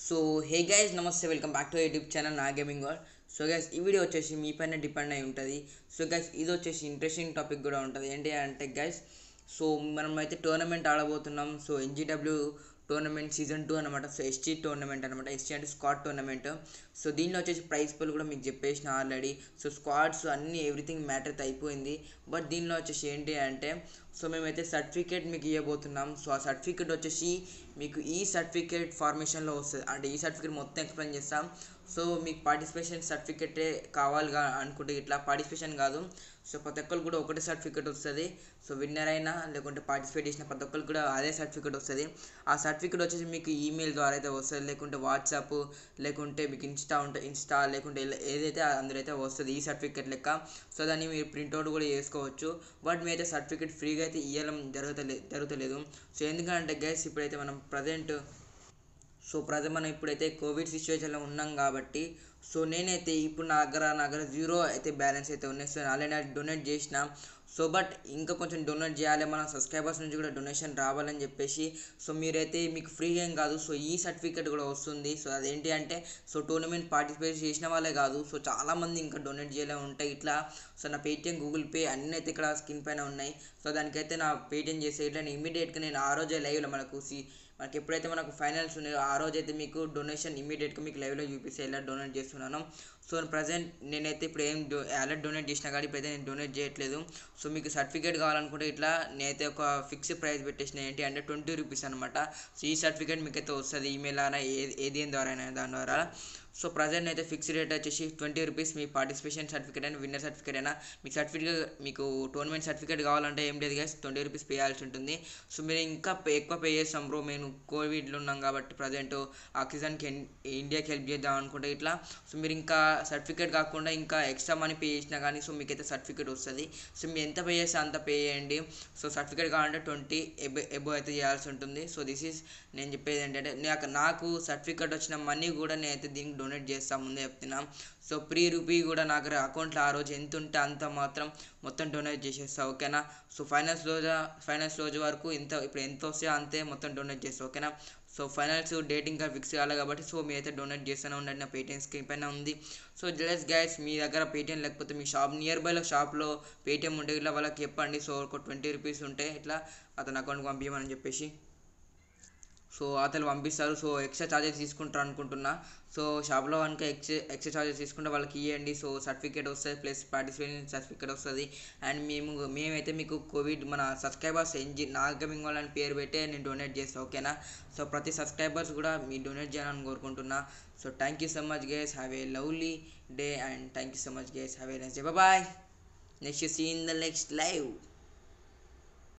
so hey guys నమస్తే welcome back to YouTube channel నా gaming world so guys ఈ video వచ్చేసి మీ పైన డిపెండ్ అయి ఉంటుంది సో గైస్ ఇది వచ్చేసి ఇంట్రెస్టింగ్ టాపిక్ కూడా ఉంటుంది ఏంటి అంటే గైస్ సో మనం అయితే టోర్నమెంట్ ఆడబోతున్నాం so NGW tournament season two అనమాట సో ఎస్టీ టోర్నమెంట్ అనమాట ఎస్టీ అంటే స్క్వాడ్ టోర్నమెంట్ సో దీనిలో వచ్చేసి ప్రైస్ పూల్ కూడా మీకు చెప్పేసిన ఆల్రెడీ సో స్క్వాడ్స్ అన్నీ ఎవ్రీథింగ్ మ్యాటర్ అయితే అయిపోయింది బట్ దీనిలో వచ్చేసి ఏంటి అంటే సో మేమైతే సర్టిఫికేట్ మీకు ఇవ్వబోతున్నాం సో ఆ సర్టిఫికేట్ వచ్చేసి మీకు ఈ సర్టిఫికేట్ ఫార్మేషన్లో వస్తుంది అంటే ఈ సర్టిఫికేట్ మొత్తం ఎక్స్ప్లెయిన్ చేస్తాం సో మీకు పార్టిసిపేషన్ సర్టిఫికేటే కావాలిగా అనుకుంటే ఇట్లా పార్టిసిపేషన్ కాదు సో ప్రతి ఒక్కరు కూడా ఒకటే సర్టిఫికేట్ వస్తుంది సో విన్నర్ అయినా లేకుంటే పార్టిసిపేట్ చేసిన ప్రతి ఒక్కరికి కూడా అదే సర్టిఫికేట్ వస్తుంది ఆ సర్టిఫికేట్ వచ్చేసి మీకు ఈమెయిల్ ద్వారా అయితే వస్తుంది లేకుంటే వాట్సాప్ లేకుంటే మీకు ఇన్స్టా ఉంటే ఇన్స్టా లేకుంటే ఇలా ఏదైతే అందులో అయితే వస్తుంది ఈ సర్టిఫికేట్ లెక్క సో దాన్ని మీరు ప్రింట్అవుట్ కూడా చేసుకోవచ్చు బట్ మీ అయితే సర్టిఫికేట్ ఫ్రీగా అయితే ఇవ్వడం జరుగుతలే జరుగుతలేదు సో ఎందుకంటే గైస్ ఇప్పుడైతే మనం ప్రజెంట్ సో ప్రజెంట్ మనం ఇప్పుడైతే కోవిడ్ సిచ్యువేషన్లో ఉన్నాం కాబట్టి సో నేనైతే ఇప్పుడు నా దగ్గర నా దగ్గర జీరో అయితే బ్యాలెన్స్ అయితే ఉన్నాయి సో ఆల్రెడీ డొనేట్ చేసిన సో బట్ ఇంకా కొంచెం డొనేట్ చేయాలి మన సబ్స్క్రైబర్స్ నుంచి కూడా డొనేషన్ రావాలని చెప్పేసి సో మీరైతే మీకు ఫ్రీగా ఏం కాదు సో ఈ సర్టిఫికేట్ కూడా వస్తుంది సో అదేంటి అంటే సో టోర్నమెంట్ పార్టిసిపేట్ చేసిన వాళ్ళే కాదు సో చాలామంది ఇంకా డొనేట్ చేయలే ఉంటాయి ఇట్లా సో నా పేటిఎం గూగుల్ పే అన్నీ అయితే ఇక్కడ స్క్రీన్ పైన ఉన్నాయి సో దానికైతే నా పేటిఎం చేసే ఇట్లా ఇమీడియట్గా నేను ఆ రోజే లైవ్లో మనకు సి మనకి ఎప్పుడైతే మనకు ఫైనల్స్ ఉన్నాయో ఆ రోజు అయితే మీకు డొనేషన్ ఇమీడియట్గా మీకు లైవ్లో చూపిస్తే ఎలా డొనేట్ చేస్తున్నాను సో ప్రజెంట్ నేనైతే ఇప్పుడు ఏం డో ఆల్రెడీ డొనేట్ చేసినా కానీ ఇప్పుడైతే నేను డొనేట్ చేయట్లేదు సో మీకు సర్టిఫికేట్ కావాలనుకుంటే ఇట్లా నేనైతే ఒక ఫిక్స్డ్ ప్రైస్ పెట్టేసిన ఏంటి అంటే ట్వంటీ రూపీస్ అనమాట సో ఈ సర్టిఫికేట్ మీకు అయితే వస్తుంది ఈమెయిల్ అయినా ఏ ఏదేం ద్వారా అయినా దాని ద్వారా సో ప్రజెంట్ అయితే ఫిక్స్డ్ రేట్ వచ్చేసి ట్వంటీ రూపీస్ మీ పార్టిసిపేషన్ సర్టిఫికేట్ అయినా విన్నర్ సర్టిఫికేట్ అయినా మీకు సర్టిఫికేట్ మీకు టోర్నమెంట్ సర్టిఫికేట్ కావాలంటే ఏం లేదు గైస్ ట్వంటీ రూపీస్ పే చేయాల్సి ఉంటుంది సో మీరు ఇంకా పే ఎక్కువ పే చేస్తాం బ్రో మేము కోవిడ్లో ఉన్నాం కాబట్టి ప్రజెంట్ ఆక్సిజన్కి ఇండియాకి హెల్ప్ చేద్దాం అనుకుంటే ఇట్లా సో మీరు ఇంకా సర్టిఫికేట్ కాకుండా ఇంకా ఎక్స్ట్రా మనీ పే చేసినా కానీ సో మీకు అయితే సర్టిఫికేట్ వస్తుంది సో మీరు ఎంత పే చేస్తే అంత పే చేయండి సో సర్టిఫికేట్ కావాలంటే ట్వంటీ ఎబో ఎబో అయితే చేయాల్సి ఉంటుంది సో దిస్ ఈస్ నేను చెప్పేది ఏంటంటే నాకు నాకు సర్టిఫికేట్ వచ్చిన మనీ కూడా నేనైతే దీనికి డొనేట్ చేస్తాను ముందే చెప్తున్నా సో ప్రీ రూపీ కూడా నాకు అకౌంట్లో ఆ రోజు ఎంత ఉంటే అంత మాత్రం మొత్తం డొనేట్ చేసేస్తా ఓకేనా సో ఫైనాన్స్ రోజు ఫైనాన్స్ రోజు వరకు ఇంత ఇప్పుడు ఎంత వస్తే అంతే మొత్తం డొనేట్ చేస్తా ఓకేనా సో ఫైనల్స్ డేట్ ఇంకా ఫిక్స్ కావాలి కాబట్టి సో మీ అయితే డొనేట్ చేస్తూనే ఉండండి నా పేటిఎం స్క్రీన్ పైన ఉంది సో జలస్ గైస్ మీ దగ్గర పేటిఎం లేకపోతే మీ షాప్ నియర్ బైలో షాప్లో పేటిఎం ఉంటే ఇట్లా వాళ్ళకి చెప్పండి సో ఒక ట్వంటీ రూపీస్ ఉంటే ఇట్లా అతని అకౌంట్కి పంపించమని చెప్పేసి సో అతను పంపిస్తారు సో ఎక్స్ట్రా ఛార్జెస్ తీసుకుంటారు అనుకుంటున్నా సో షాప్లో కనుక ఎక్స్ట్రా ఎక్స్ట్రా ఛార్జెస్ తీసుకుంటే వాళ్ళకి ఇవ్వండి సో సర్టిఫికేట్ వస్తుంది ప్లస్ పార్టిసిపేషన్ సర్టిఫికేట్ వస్తుంది అండ్ మేము మేమైతే మీకు కోవిడ్ మన సబ్స్క్రైబర్స్ ఎన్జి నాగమింగ్ వాళ్ళని పేరు పెట్టే నేను డొనేట్ చేస్తాను ఓకేనా సో ప్రతి సబ్స్క్రైబర్స్ కూడా మీ డొనేట్ చేయాలని కోరుకుంటున్నా so thank you so much guys have a lovely day and thank you so much guys have a nice day bye next see in the next live